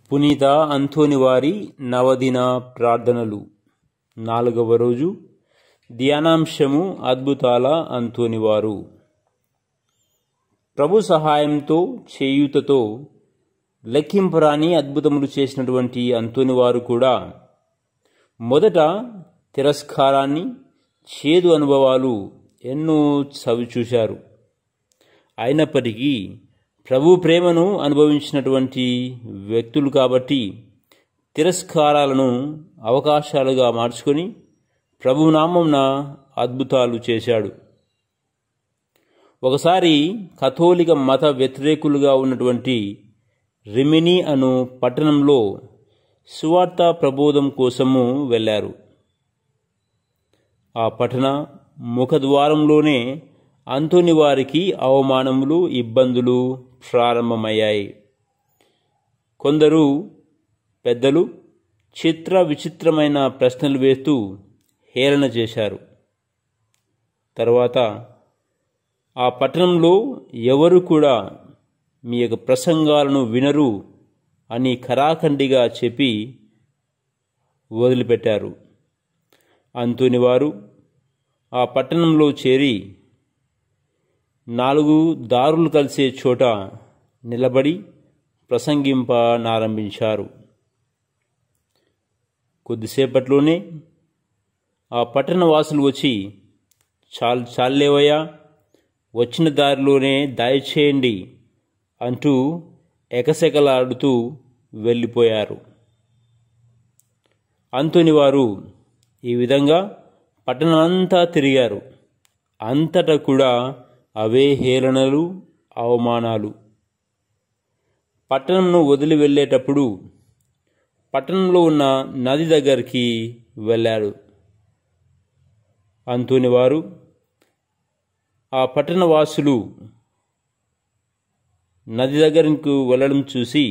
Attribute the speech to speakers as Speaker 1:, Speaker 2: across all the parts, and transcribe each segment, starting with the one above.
Speaker 1: పునీత అంథోని వారి నవదిన ప్రార్థనలు నాలుగవ రోజు ధ్యానాంశము అద్భుతాల అంథోని వారు ప్రభు సహాయంతో చేయూతతో లెక్కింపరాని అద్భుతములు చేసినటువంటి అంతోని వారు కూడా మొదట తిరస్కారాన్ని చేదు అనుభవాలు ఎన్నో చవిచూశారు అయినప్పటికీ ప్రభు ప్రేమను అనుభవించినటువంటి వ్యక్తులు కాబట్టి తిరస్కారాలను అవకాశాలుగా మార్చుకొని ప్రభు నామంన అద్భుతాలు చేశాడు ఒకసారి కథోలిక మత వ్యతిరేకులుగా ఉన్నటువంటి రిమిని అను పట్టణంలో సువార్త ప్రబోధం కోసము వెళ్ళారు ఆ పట్టణ ముఖద్వారంలోనే అంతోని వారికి అవమానములు ఇబ్బందులు ప్రారంభమయ్యాయి కొందరు పెద్దలు చిత్ర విచిత్రమైన ప్రశ్నలు వేస్తూ హేళన చేశారు తర్వాత ఆ పట్టణంలో ఎవరు కూడా మీ యొక్క ప్రసంగాలను వినరు అని ఖరాఖండిగా చెప్పి వదిలిపెట్టారు అంతుని వారు ఆ పట్టణంలో చేరి నాలుగు దారులు కలిసే చోట నిలబడి ప్రసంగింపనారంభించారు కొద్దిసేపట్లోనే ఆ పట్టణ వాసులు వచ్చి చాలు చాలేవయ్యా వచ్చిన దారిలోనే దయచేయండి అంటూ ఎకసెకలాడుతూ వెళ్ళిపోయారు అంతుని వారు ఈ విధంగా పట్టణమంతా తిరిగారు అంతటా కూడా అవే హేళనలు అవమానాలు పట్టణంను వదిలి వెళ్ళేటప్పుడు పట్టణంలో ఉన్న నది దగ్గరికి వెళ్ళాడు అంతుని వారు ఆ పట్టణ వాసులు నది దగ్గరకు వెళ్ళడం చూసి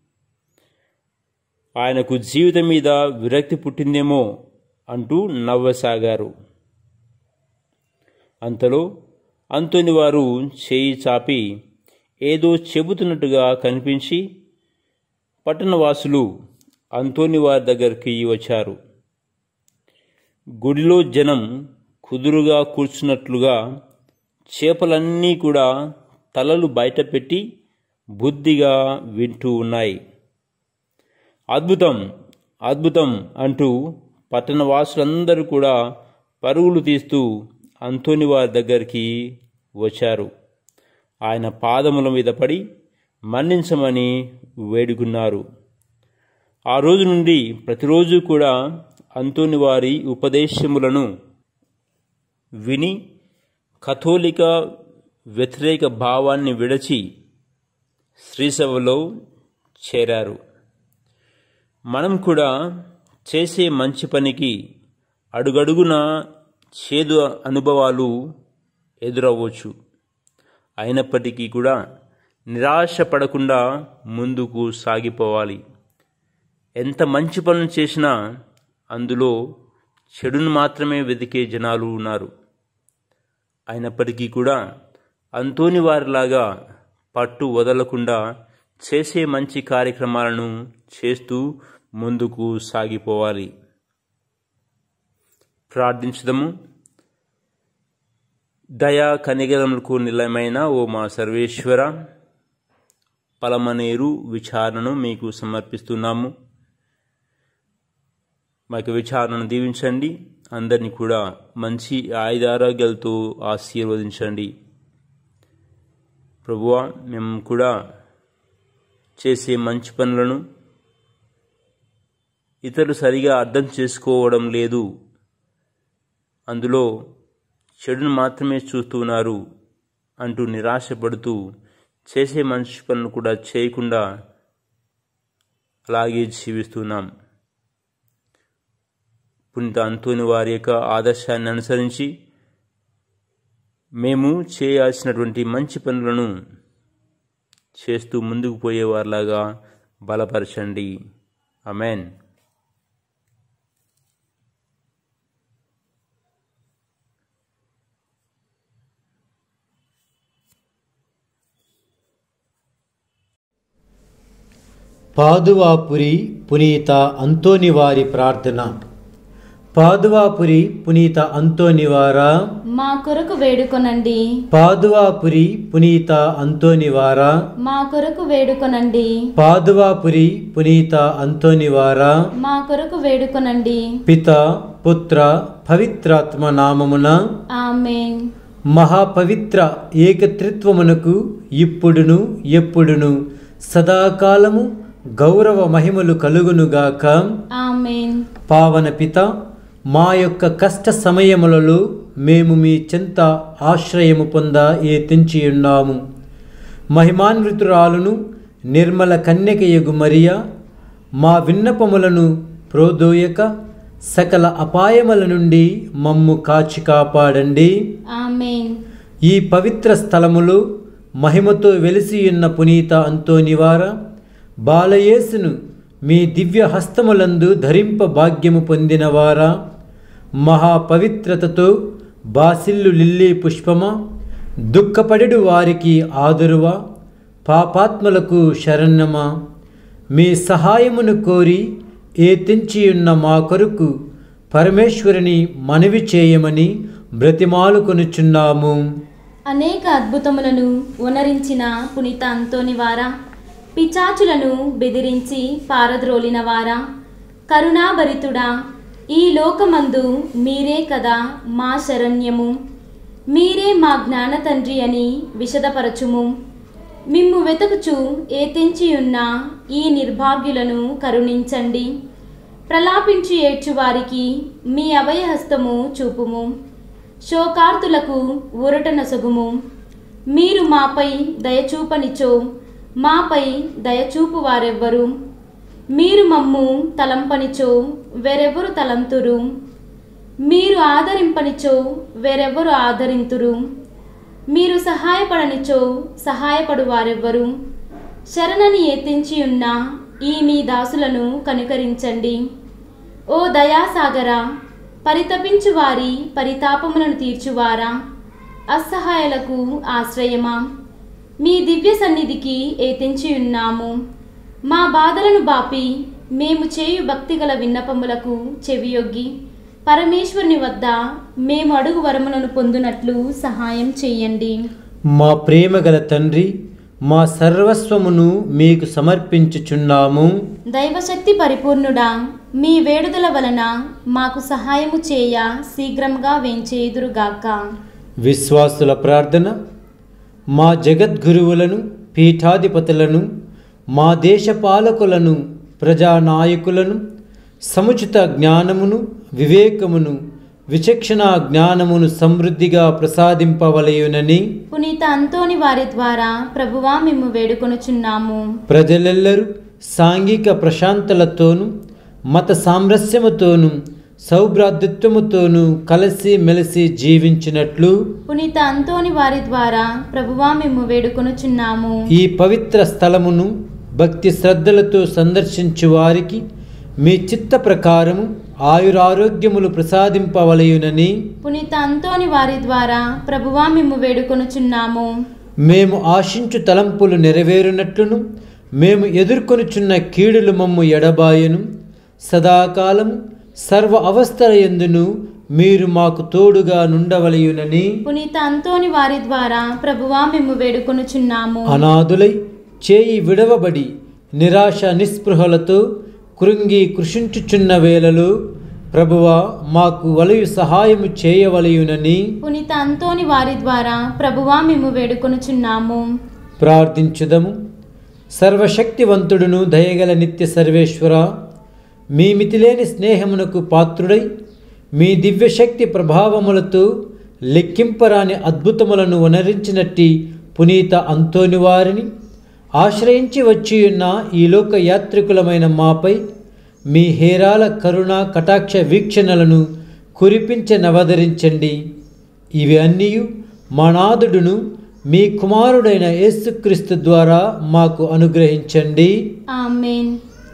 Speaker 1: ఆయనకు జీవితం మీద విరక్తి పుట్టిందేమో అంటూ నవ్వసాగారు అంతలో అంతోని వారు చేయి చాపి ఏదో చెబుతున్నట్టుగా కనిపించి పట్టణవాసులు అంతోని వారి దగ్గరికి వచ్చారు గుడిలో జనం కుదురుగా కూర్చున్నట్లుగా చేపలన్నీ కూడా తలలు బయటపెట్టి బుద్ధిగా వింటూ ఉన్నాయి అద్భుతం అద్భుతం అంటూ పట్టణవాసులందరూ కూడా పరుగులు తీస్తూ అంతోని వారి దగ్గరికి వచ్చారు ఆయన పాదముల మీద పడి మన్నించమని వేడుకున్నారు ఆ రోజు నుండి ప్రతిరోజు కూడా అంతోని వారి ఉపదేశములను విని కథోలిక వ్యతిరేక భావాన్ని విడచి శ్రీసభలో చేరారు మనం కూడా చేసే మంచి పనికి అడుగడుగున చేదు అనుభవాలు ఎదురవ్వచ్చు అయినప్పటికీ కూడా నిరాశ పడకుండా ముందుకు సాగిపోవాలి ఎంత మంచి పనులు చేసినా అందులో చెడును మాత్రమే వెతికే జనాలు ఉన్నారు అయినప్పటికీ కూడా అంతోని వారిలాగా పట్టు వదలకుండా చేసే మంచి కార్యక్రమాలను చేస్తూ ముందుకు సాగిపోవాలి ప్రార్థించదము దయా కనిగరములకు నిలయమైన ఓ మా సర్వేశ్వర పలమనేరు విచారణను మీకు సమర్పిస్తున్నాము మాకు విచారణను దీవించండి అందరినీ కూడా మంచి ఆయుధారోగ్యాలతో ఆశీర్వదించండి ప్రభువా మేము కూడా చేసే మంచి పనులను ఇతరులు సరిగా అర్థం చేసుకోవడం లేదు అందులో చెడును మాత్రమే చూస్తున్నారు అంటూ నిరాశపడుతూ చేసే మంచి పనులు కూడా చేయకుండా అలాగే జీవిస్తున్నాం పునీత అంతోని వారి యొక్క ఆదర్శాన్ని అనుసరించి మేము చేయాల్సినటువంటి మంచి పనులను చేస్తూ ముందుకు పోయేవారిలాగా బలపరచండి అమెన్
Speaker 2: పాదువాపురి పునీత అంతోని వారి ప్రార్థన పాదువాపురి పునీత అంతోని వారా
Speaker 3: మా కొరకు వేడుకొనండి
Speaker 2: పాదువాపురి పునీత అంతోని వారా
Speaker 3: మా కొరకు వేడుకొనండి
Speaker 2: పాదువాపురి పునీత అంతోని వారా
Speaker 3: మా కొరకు వేడుకొనండి
Speaker 2: పిత పుత్ర పవిత్రాత్మ నామమున
Speaker 3: ఆమెన్
Speaker 2: మహాపవిత్ర ఏకత్రిత్వమునకు ఇప్పుడును ఎప్పుడును సదాకాలము గౌరవ మహిమలు కలుగునుగాక
Speaker 3: ఆమెన్
Speaker 2: పావన పిత మా యొక్క కష్ట సమయములలో మేము మీ చెంత ఆశ్రయము పొంద ఏ తెంచియున్నాము మహిమాన్వితురాలును నిర్మల కన్యకయగు మరియ మా విన్నపములను ప్రోదోయక సకల అపాయముల నుండి మమ్ము కాచి కాపాడండి
Speaker 3: ఆమెన్
Speaker 2: ఈ పవిత్ర స్థలములో మహిమతో వెలిసియున్న పునీత అంతోనివార బాలయేసును మీ దివ్య హస్తములందు ధరింప భాగ్యము పొందినవారా మహాపవిత్రతతో బాసిల్లు లిల్లీ పుష్పమా దుఃఖపడెడు వారికి ఆదురువా పాపాత్మలకు శరణ్యమా మీ సహాయమును కోరి ఏ తెంచియున్న మా కొరకు పరమేశ్వరుని మనవి చేయమని బ్రతిమాలుకొనుచున్నాము
Speaker 3: అనేక అద్భుతములను ఉనరించిన పునీత అంతోని వారా పిచాచులను బెదిరించి పారద్రోలిన వారా కరుణాభరితుడా ఈ లోకమందు మీరే కదా మా శరణ్యము మీరే మా జ్ఞాన తండ్రి అని విశదపరచుము మిమ్ము వెతుకుచు ఏ తెంచియున్న ఈ నిర్భాగ్యులను కరుణించండి ప్రలాపించి ఏడ్చువారికి మీ అభయహస్తము చూపుము శోకార్తులకు ఊరట నొసగుము మీరు మాపై దయచూపనిచో మాపై దయచూపు వారెవ్వరు మీరు మమ్ము తలంపనిచో వేరెవ్వరు తలంతురు మీరు ఆదరింపనిచో వేరెవ్వరు ఆదరింతురు మీరు సహాయపడనిచో సహాయపడు వారెవ్వరు శరణని ఎత్తించి ఉన్న ఈ మీ దాసులను కనుకరించండి ఓ దయాసాగరా పరితపించు వారి పరితాపములను తీర్చువారా అసహాయులకు ఆశ్రయమా మీ దివ్య సన్నిధికి ఏతించి ఉన్నాము మా బాధలను బాపి మేము చేయు భక్తిగల విన్నపములకు చెవియొగ్గి పరమేశ్వరుని వద్ద మేము అడుగు వరములను పొందునట్లు సహాయం చేయండి
Speaker 2: మా ప్రేమగల తండ్రి మా సర్వస్వమును మీకు సమర్పించుచున్నాము
Speaker 3: దైవశక్తి పరిపూర్ణుడా మీ వేడుదల వలన మాకు సహాయము చేయ శీఘ్రంగా వేంచేదురుగాక
Speaker 2: విశ్వాసుల ప్రార్థన మా జగద్గురువులను పీఠాధిపతులను మా దేశ పాలకులను ప్రజానాయకులను సముచిత జ్ఞానమును వివేకమును విచక్షణ జ్ఞానమును సమృద్ధిగా ప్రసాదింపవలయునని
Speaker 3: పునీత అంతోని వారి ద్వారా ప్రభువా మేము వేడుకొనుచున్నాము
Speaker 2: ప్రజలెల్లరూ సాంఘిక ప్రశాంతలతోనూ మత సామరస్యముతోనూ సౌభ్రాతృత్వముతోనూ కలిసి మెలిసి జీవించినట్లు
Speaker 3: పునీత అంతోని వారి ద్వారా ప్రభువా మేము వేడుకొనుచున్నాము
Speaker 2: ఈ పవిత్ర స్థలమును భక్తి శ్రద్ధలతో సందర్శించు వారికి మీ చిత్త ప్రకారము ఆయురారోగ్యములు ప్రసాదింపవలయునని
Speaker 3: పునీత అంతోని వారి ద్వారా ప్రభువా మేము వేడుకొనుచున్నాము
Speaker 2: మేము ఆశించు తలంపులు నెరవేరునట్లును మేము ఎదుర్కొనుచున్న కీడులు మమ్ము ఎడబాయను సదాకాలం సర్వ అవస్థల ఎందును మీరు మాకు తోడుగా నుండవలయునని
Speaker 3: పునీత అంతోని వారి ద్వారా ప్రభువా మేము వేడుకొనుచున్నాము
Speaker 2: అనాథులై చేయి విడవబడి నిరాశ నిస్పృహలతో కృంగి కృషించుచున్న వేళలో ప్రభువా మాకు వలయు సహాయము చేయవలయునని
Speaker 3: పునీత అంతోని వారి ద్వారా ప్రభువా మేము వేడుకొనుచున్నాము
Speaker 2: ప్రార్థించుదము సర్వశక్తివంతుడును దయగల నిత్య సర్వేశ్వర మీ మితిలేని స్నేహమునకు పాత్రుడై మీ దివ్యశక్తి ప్రభావములతో లెక్కింపరాని అద్భుతములను వనరించినట్టి పునీత అంతోని వారిని ఆశ్రయించి వచ్చి ఉన్న ఈ లోక యాత్రికులమైన మాపై మీ హేరాల కరుణ కటాక్ష వీక్షణలను కురిపించనవదరించండి ఇవి అన్నీ మా నాథుడును మీ కుమారుడైన యేసుక్రీస్తు ద్వారా మాకు అనుగ్రహించండి
Speaker 3: ఆమెన్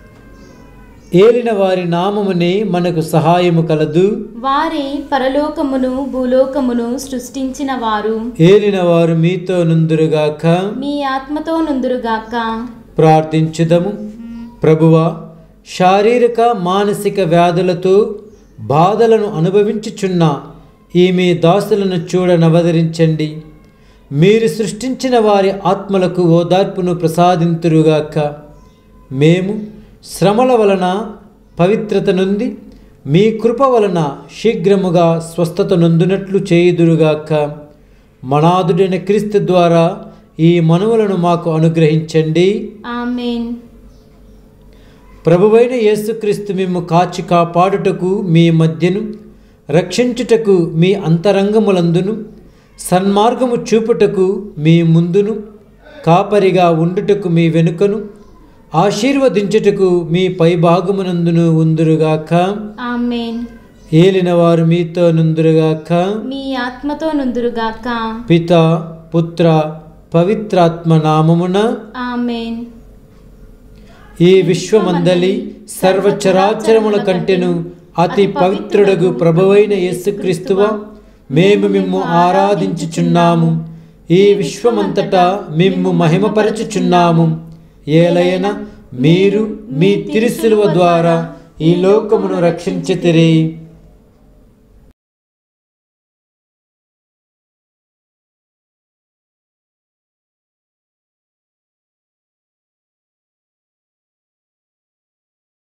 Speaker 2: ఏలిన వారి నామమునే మనకు సహాయము కలదు
Speaker 3: వారే పరలోకమును భూలోకమును సృష్టించిన వారు
Speaker 2: ఏలిన వారు మీతో నుందురుగాక
Speaker 3: మీ ఆత్మతో నుందురుగాక
Speaker 2: ప్రార్థించుదము ప్రభువా శారీరక మానసిక వ్యాధులతో బాధలను అనుభవించుచున్న ఈ మీ దాసులను చూడనవదరించండి మీరు సృష్టించిన వారి ఆత్మలకు ఓదార్పును ప్రసాదింతురుగాక మేము శ్రమల వలన పవిత్రత నుండి మీ కృప వలన శీఘ్రముగా స్వస్థత నొందునట్లు చేయుదురుగాక మనాదుడైన క్రీస్తు ద్వారా ఈ మనువులను మాకు అనుగ్రహించండి
Speaker 3: ఆమెన్
Speaker 2: ప్రభువైన యేసుక్రీస్తు మేము కాచి కాపాడుటకు మీ మధ్యను రక్షించుటకు మీ అంతరంగములందును సన్మార్గము చూపుటకు మీ ముందును కాపరిగా ఉండుటకు మీ వెనుకను ఆశీర్వదించుటకు మీ పైభాగమునందును ఉందురుగాక
Speaker 3: ఆమెన్
Speaker 2: ఏలినవారు మీతో నుందురుగాక
Speaker 3: మీ ఆత్మతో నుందురుగాక
Speaker 2: పిత పుత్ర పవిత్రాత్మ నామమున
Speaker 3: ఆమెన్
Speaker 2: ఈ విశ్వమందలి సర్వచరాచరముల కంటెను అతి పవిత్రుడగు ప్రభువైన యేసుక్రీస్తువా మేము మిమ్ము ఆరాధించుచున్నాము ఈ విశ్వమంతటా మిమ్ము మహిమపరచుచున్నాము ఏలయన మీరు మీ తిరుసిలువ ద్వారా ఈ లోకమును రక్షించితిరి